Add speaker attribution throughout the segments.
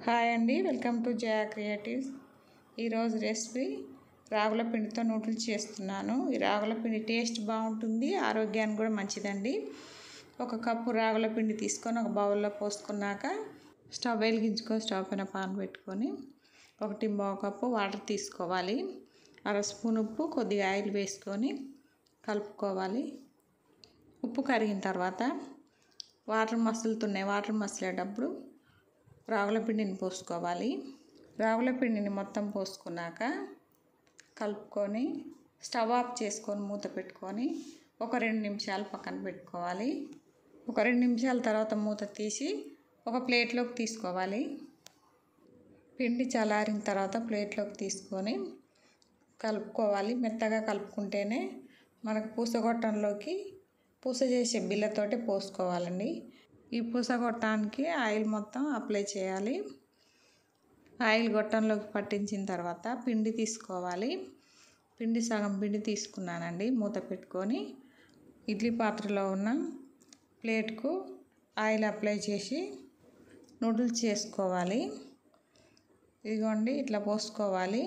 Speaker 1: hi అండి welcome to Jaya creatives ఈరోజు recipe రాగుల పిండితో నూడిల్స్ చేస్తున్నాను ఈ రాగుల పిండి టేస్ట్ బాగుంటుంది ఆరోగ్యానికి కూడా మంచిదండి ఒక కప్పు రాగుల పిండి తీసుకొని ఒక బౌల్లో పోసుకున్నాక స్టవ్ వెలిగించుకొని స్టవ్ పైన పాన్ పెట్టుకొని ఒకటి పావు కప్పు వాటర్ తీసుకోవాలి అర స్పూన్ ఉప్పు కొద్దిగా ఆయిల్ వేసుకొని కలుపుకోవాలి ఉప్పు కరిగిన తర్వాత వాటర్ మసులుతున్నాయి వాటర్ మసిలేటప్పుడు రాగుల పిండిని పోసుకోవాలి రాగుల పిండిని మొత్తం పోసుకున్నాక కలుపుకొని స్టవ్ ఆఫ్ చేసుకొని మూత పెట్టుకొని ఒక రెండు నిమిషాలు పక్కన పెట్టుకోవాలి ఒక రెండు నిమిషాల తర్వాత మూత తీసి ఒక ప్లేట్లోకి తీసుకోవాలి పిండి చల్లారిన తర్వాత ప్లేట్లోకి తీసుకొని కలుపుకోవాలి మెత్తగా కలుపుకుంటేనే మనకు పూసగొట్టంలోకి పూస చేసే బిల్లతోటి పోసుకోవాలండి ఈ పూసగొట్టానికి ఆయిల్ మొత్తం అప్లై చేయాలి ఆయిల్ గొట్టంలోకి పట్టించిన తర్వాత పిండి తీసుకోవాలి పిండి సగం పిండి తీసుకున్నానండి మూత పెట్టుకొని ఇడ్లీ పాత్రలో ఉన్న ప్లేట్కు ఆయిల్ అప్లై చేసి నూడిల్స్ చేసుకోవాలి ఇదిగోండి ఇట్లా పోసుకోవాలి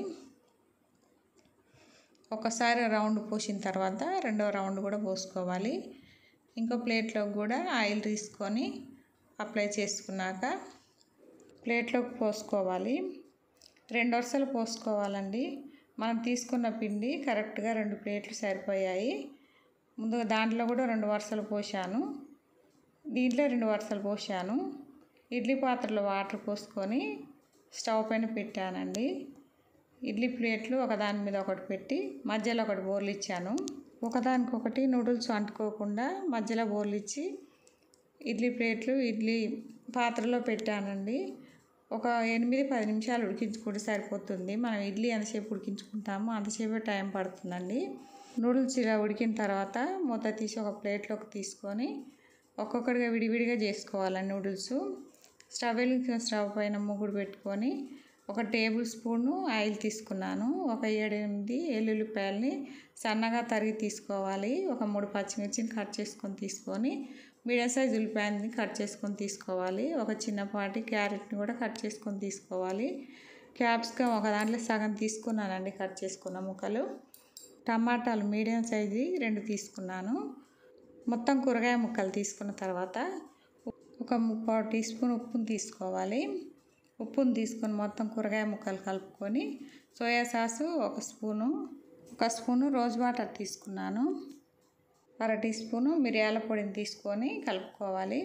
Speaker 1: ఒకసారి రౌండ్ పోసిన తర్వాత రెండో రౌండ్ కూడా పోసుకోవాలి ఇంకో ప్లేట్లోకి కూడా ఆయిల్ తీసుకొని అప్లై చేసుకున్నాక ప్లేట్లోకి పోసుకోవాలి రెండు వరుసలు పోసుకోవాలండి మనం తీసుకున్న పిండి కరెక్ట్గా రెండు ప్లేట్లు సరిపోయాయి ముందుగా దాంట్లో కూడా రెండు వరుసలు పోసాను దీంట్లో రెండు వరుసలు పోసాను ఇడ్లీ పాత్రలో వాటర్ పోసుకొని స్టవ్ పైన పెట్టానండి ఇడ్లీ ప్లేట్లు ఒకదాని మీద ఒకటి పెట్టి మధ్యలో ఒకటి బోర్లు ఇచ్చాను ఒకదానికొకటి నూడిల్స్ అంటుకోకుండా మధ్యలో బోర్లు ఇచ్చి ఇడ్లీ ప్లేట్లు ఇడ్లీ పాత్రలో పెట్టానండి ఒక ఎనిమిది పది నిమిషాలు ఉడికించుకుంటే సరిపోతుంది మనం ఇడ్లీ ఎంతసేపు ఉడికించుకుంటామో అంతసేపు టైం పడుతుందండి నూడిల్స్ ఇలా ఉడికిన తర్వాత మూత తీసి ఒక ప్లేట్లోకి తీసుకొని ఒక్కొక్కటిగా విడివిడిగా చేసుకోవాలండి నూడిల్స్ స్టవ్ వెలిగించిన స్టవ్ పైన ముగ్గురు పెట్టుకొని ఒక టేబుల్ స్పూను ఆయిల్ తీసుకున్నాను ఒక ఏడెనిమిది ఎల్లుల్లిపాయలని సన్నగా తరిగి తీసుకోవాలి ఒక మూడు పచ్చిమిర్చిని కట్ చేసుకొని తీసుకొని మీడియం సైజ్ ఉల్లిపాయని కట్ చేసుకొని తీసుకోవాలి ఒక చిన్నపాటి క్యారెట్ని కూడా కట్ చేసుకొని తీసుకోవాలి క్యాప్సికమ్ ఒక దాంట్లో సగం తీసుకున్నానండి కట్ చేసుకున్న ముక్కలు టమాటాలు మీడియం సైజు రెండు తీసుకున్నాను మొత్తం కూరగాయ ముక్కలు తీసుకున్న తర్వాత ఒక ముప్పావు టీ స్పూన్ ఉప్పుని తీసుకోవాలి ఉప్పుని తీసుకొని మొత్తం కూరగాయ ముక్కలు కలుపుకొని సోయా సాసు ఒక స్పూను ఒక స్పూను రోజ్ వాటర్ తీసుకున్నాను అర టీ స్పూను మిరియాల పొడిని తీసుకొని కలుపుకోవాలి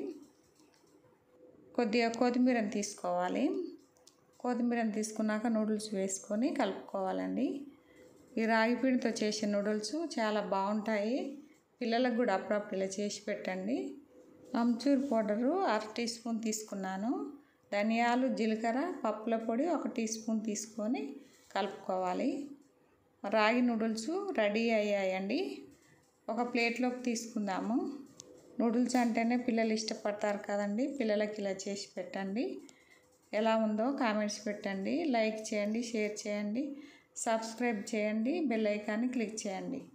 Speaker 1: కొద్దిగా కొత్తిమీరని తీసుకోవాలి కొత్తిమీరని తీసుకున్నాక నూడిల్స్ వేసుకొని కలుపుకోవాలండి ఈ రాగి పిండితో చేసే నూడిల్స్ చాలా బాగుంటాయి పిల్లలకు కూడా అప్పుడప్పుడు ఇలా చేసి పెట్టండి అమ్చూర్ పౌడరు అర టీ స్పూన్ తీసుకున్నాను ధనియాలు జీలకర్ర పప్పుల పొడి ఒక టీ స్పూన్ తీసుకొని కలుపుకోవాలి రాగి నూడిల్స్ రెడీ అయ్యాయండి ఒక ప్లేట్లోకి తీసుకుందాము నూడిల్స్ అంటేనే పిల్లలు ఇష్టపడతారు కదండి పిల్లలకి ఇలా చేసి పెట్టండి ఎలా ఉందో కామెంట్స్ పెట్టండి లైక్ చేయండి షేర్ చేయండి సబ్స్క్రైబ్ చేయండి బెల్ ఐకాన్ని క్లిక్ చేయండి